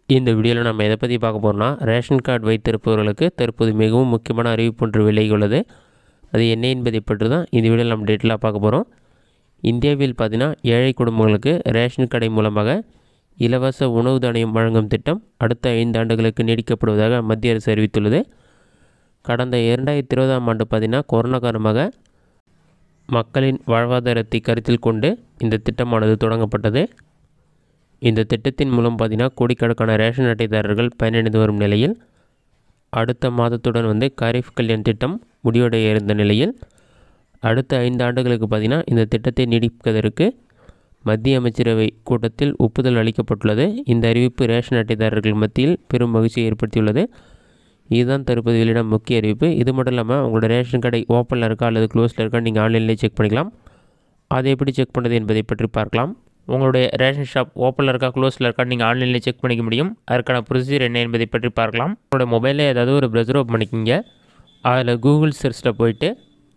இந்த வீடியோவில் நம்ம எதை பற்றி பார்க்க போகிறோம்னா ரேஷன் கார்டு வைத்திருப்பவர்களுக்கு தற்போது மிகவும் முக்கியமான அறிவிப்பு ஒன்று விலகி உள்ளது அது என்ன என்பதை பற்றி தான் இந்த வீடியோவில் நம்ம டீட்டெயிலாக பார்க்க போகிறோம் இந்தியாவில் பார்த்தீங்கன்னா ஏழை குடும்பங்களுக்கு ரேஷன் கடை மூலமாக இலவச உணவு தானியம் வழங்கும் திட்டம் அடுத்த ஐந்து ஆண்டுகளுக்கு நீடிக்கப்படுவதாக மத்திய அரசு அறிவித்துள்ளது கடந்த இரண்டாயிரத்தி இருபதாம் ஆண்டு பார்த்தீங்கன்னா கொரோனா காரணமாக மக்களின் வாழ்வாதாரத்தை கருத்தில் கொண்டு இந்த திட்டமானது தொடங்கப்பட்டது இந்த திட்டத்தின் மூலம் பார்த்தீங்கன்னா கோடிக்கணக்கான ரேஷன் அட்டைதாரர்கள் பயனடைந்து வரும் நிலையில் அடுத்த மாதத்துடன் வந்து காரிஃப் கல்யாண் திட்டம் முடிவடைய இருந்த நிலையில் அடுத்த ஐந்து ஆண்டுகளுக்கு பார்த்தீங்கன்னா இந்த திட்டத்தை நீடிப்பதற்கு மத்திய அமைச்சரவை கூட்டத்தில் ஒப்புதல் அளிக்கப்பட்டுள்ளது இந்த அறிவிப்பு ரேஷன் அட்டைதாரர்கள் மத்தியில் பெரும் மகிழ்ச்சியை ஏற்படுத்தியுள்ளது இதுதான் தற்போது வெளியிடம் முக்கிய அறிவிப்பு இது மட்டும் இல்லாமல் உங்களோட ரேஷன் கடை ஓப்பனில் இருக்கா அல்லது க்ளோஸில் இருக்கா நீங்கள் ஆன்லைன்லேயே செக் பண்ணிக்கலாம் அதை எப்படி செக் பண்ணுறது என்பதை பற்றி பார்க்கலாம் உங்களுடைய ரேஷன் ஷாப் ஓப்பனில் இருக்கா க்ளோஸில் இருக்கா நீங்கள் ஆன்லைனில் செக் பண்ணிக்க முடியும் அதற்கான ப்ரொசீஜர் என்ன என்பதை பற்றி பார்க்கலாம் உங்களோட மொபைலில் ஏதாவது ஒரு ப்ரௌசர் ஓப்பன் பண்ணிக்கிங்க அதில் கூகுள் சர்ச்சில் போயிட்டு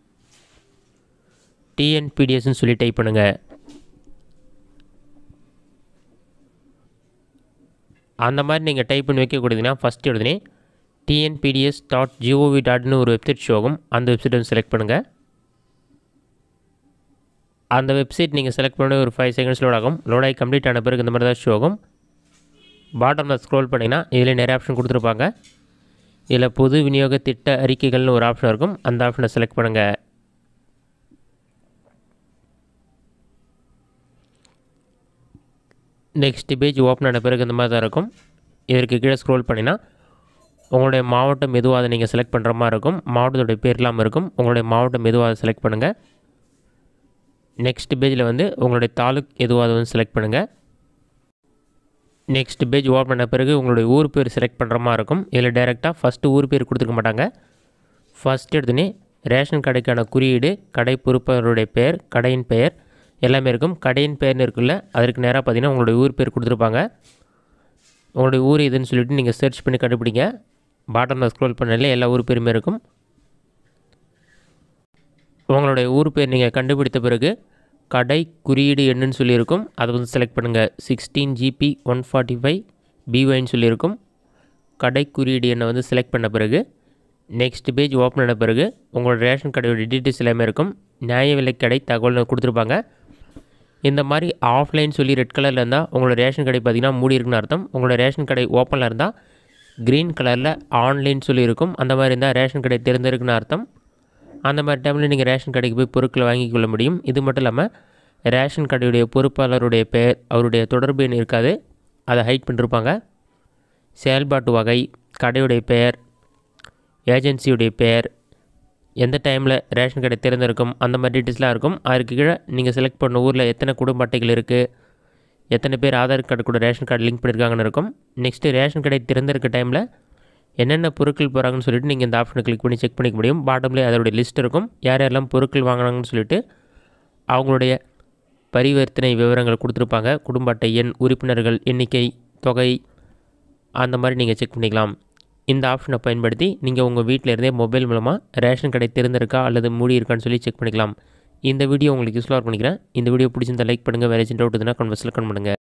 டிஎன்பிடிஎஸ்ன்னு சொல்லி டைப் பண்ணுங்கள் அந்த மாதிரி நீங்கள் டைப் பண்ணி வைக்கக்கூடியதுன்னா ஃபஸ்ட் எழுதுனே டிஎன்பிடிஎஸ் டாட் ஜிஓவி டாட்னு ஒரு வெப்சைட் ஷோ ஆகும் அந்த வெப்சைட் வந்து செலக்ட் பண்ணுங்கள் அந்த வெப்சைட் நீங்கள் செலக்ட் பண்ண ஒரு ஃபைவ் செகண்ட்ஸ் லோட் ஆகும் லோட் ஆகி கம்ப்ளீட் ஆன பிறகு இந்த மாதிரி தான் ஷோ ஆகும் பாட்டமில் ஸ்க்ரோல் பண்ணிங்கன்னா இதில் நிறைய ஆப்ஷன் கொடுத்துருப்பாங்க இதில் பொது விநியோக திட்ட அறிக்கைகள்னு ஒரு ஆப்ஷன் இருக்கும் அந்த ஆப்ஷனை செலக்ட் பண்ணுங்கள் நெக்ஸ்ட் பேஜ் ஓப்பன் ஆன பிறகு இந்த மாதிரி தான் இருக்கும் இதற்கு கீழே ஸ்க்ரோல் பண்ணினா உங்களுடைய மாவட்டம் எதுவாக அதை நீங்கள் செலக்ட் பண்ணுற மாதிரி இருக்கும் மாவட்டத்துடைய பேர் இல்லாமல் இருக்கும் உங்களுடைய மாவட்டம் எதுவாக அதை செலக்ட் பண்ணுங்கள் நெக்ஸ்ட் பேஜில் வந்து உங்களுடைய தாலுக் எதுவாக அதை வந்து செலக்ட் பண்ணுங்கள் நெக்ஸ்ட் பேஜ் ஓப்பன் பண்ண பிறகு உங்களுடைய ஊர் பேர் செலக்ட் பண்ணுற மாதிரி இருக்கும் இதில் டேரெக்டாக ஃபஸ்ட்டு ஊர் பேர் கொடுத்துருக்க மாட்டாங்க ஃபஸ்ட் எடுத்துனே ரேஷன் கடைக்கான குறியீடு கடை பொறுப்பவருடைய பெயர் கடையின் பெயர் எல்லாமே இருக்கும் கடையின் பெயர்னு இருக்குல்ல அதற்கு நேராக பார்த்தீங்கன்னா உங்களுடைய ஊர் பேர் கொடுத்துருப்பாங்க உங்களுடைய ஊர் இதுன்னு சொல்லிட்டு நீங்கள் சர்ச் பண்ணி கண்டுபிடிங்க பாட்டமில் ஸ்க்ரோல் பண்ணல எல்லா ஊர் பேருமே இருக்கும் உங்களுடைய ஊர் பேர் நீங்கள் கண்டுபிடித்த பிறகு கடை குறியீடு என்னன்னு சொல்லியிருக்கும் அதை வந்து செலக்ட் பண்ணுங்கள் sixteen GB one forty five பிஒய்ன்னு சொல்லியிருக்கும் கடை குறியீடு எண்ணை வந்து செலக்ட் பண்ண பிறகு நெக்ஸ்ட் பேஜ் ஓப்பன் பண்ண பிறகு உங்களோட ரேஷன் கடையோட டீட்டெயில்ஸ் எல்லாமே இருக்கும் நியாய விலை கடை தகவல் கொடுத்துருப்பாங்க இந்த மாதிரி ஆஃப்லைன் சொல்லி ரெட் கலரில் இருந்தால் உங்களோட ரேஷன் கடை பார்த்திங்கன்னா மூடி இருக்குன்னு அர்த்தம் உங்களோட ரேஷன் கடை ஓப்பனில் இருந்தால் க்ரீன் கலரில் ஆன்லைன் சொல்லி இருக்கும் அந்த மாதிரி இருந்தால் ரேஷன் கடை திறந்திருக்குன்னு அர்த்தம் அந்த மாதிரி டைமில் நீங்கள் ரேஷன் கடைக்கு போய் பொருட்களை வாங்கிக் கொள்ள முடியும் இது மட்டும் இல்லாமல் ரேஷன் கடையுடைய பொறுப்பாளருடைய பெயர் அவருடைய தொடர்பு எண் இருக்காது அதை ஹைட் பண்ணிருப்பாங்க செயல்பாட்டு வகை கடையுடைய பெயர் ஏஜென்சியுடைய பெயர் எந்த டைமில் ரேஷன் கடை திறந்திருக்கும் அந்த மாதிரி டீட்டெயில்ஸ்லாம் இருக்கும் அதுக்கு கீழே நீங்கள் செலக்ட் பண்ண ஊரில் எத்தனை குடும்ப அட்டைகள் இருக்குது எத்தனை பேர் ஆதார் கார்டு கூட ரேஷன் கார்டு லிங்க் பண்ணியிருக்காங்கன்னு இருக்கும் நெக்ஸ்ட்டு ரேஷன் கடை திறந்திருக்க டைமில் என்னென்ன பொருட்கள் போகிறாங்கன்னு சொல்லிட்டு நீங்கள் இந்த ஆப்ஷனை கிளிக் பண்ணி செக் பண்ணிக்க முடியும் பாட்டம்லேயே அதோடைய லிஸ்ட் இருக்கும் யார் யாரெல்லாம் பொருட்கள் வாங்கினாங்கன்னு சொல்லிட்டு அவங்களுடைய பரிவர்த்தனை விவரங்கள் கொடுத்துருப்பாங்க குடும்ப அட்டை எண் உறுப்பினர்கள் எண்ணிக்கை தொகை அந்த மாதிரி நீங்கள் செக் பண்ணிக்கலாம் இந்த ஆப்ஷனை பயன்படுத்தி நீங்கள் உங்கள் வீட்டில் இருந்தே மொபைல் மூலமாக ரேஷன் கடை திறந்திருக்கா அல்லது மூடி இருக்கான்னு சொல்லி செக் பண்ணிக்கலாம் இந்த வீடியோ உங்களுக்கு யூஸ்ஃபுல்லாக பண்ணிக்கிறேன் இந்த வீடியோ பிடிச்சிருந்தா லைக் பண்ணுங்கள் வேறு ஏதாச்சும் டவுட் இருந்தால் கன்வர்ஸில் கன் பண்ணுங்கள்